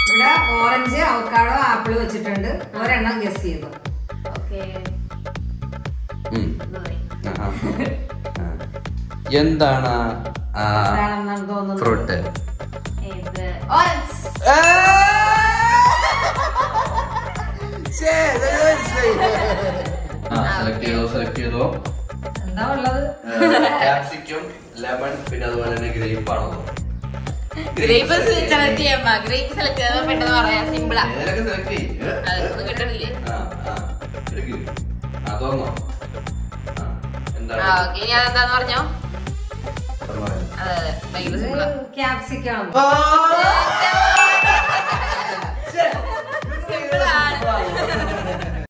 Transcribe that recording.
ഇവിടെ orange avocado apple വെച്ചിട്ടുണ്ട് ഒരെണ്ണം ഗസ് ചെയ്തു ഓക്കെ ഉം. ആഹാ. ആ. എന്താണ് ആ എന്താണെന്നാണ് തോന്നുന്നത് ഫ്രൂട്ട് ഇത് ഓറഞ്ച് സെലക്ട് ചെയ്തോ സെലക്ട് ചെയ്തോ എന്താ ഉള്ളത് ക്യാപ്സിക്കം ലെമൺ പിന്നെ അതുപോലെ തന്നെ ഗ്രേപ്പ് ആണോ ഗ്രേപ്പ് സെലക്ട് ചെയ്യാം ഗ്രേപ്പ് സെലക്ട് ചെയ്താൽ പെട്ടെന്ന് പറയാം സിമ്പിളാ ഏതൊക്കെ സെലക്ട് ചെയ്യും അതൊന്നും കിട്ടണില്ലേ ആ ആ എടുക്ക് ആ തോന്നോ ആ ആ എന്താണ് ഓക്കെ ഞാൻ എന്താന്ന് പറഞ്ഞോ തുറന്ന് പറയാം. അതെ അതെ ഭയങ്കര സിമ്പിളാ ക്യാപ്സിക്കം സിമ്പിളാണ്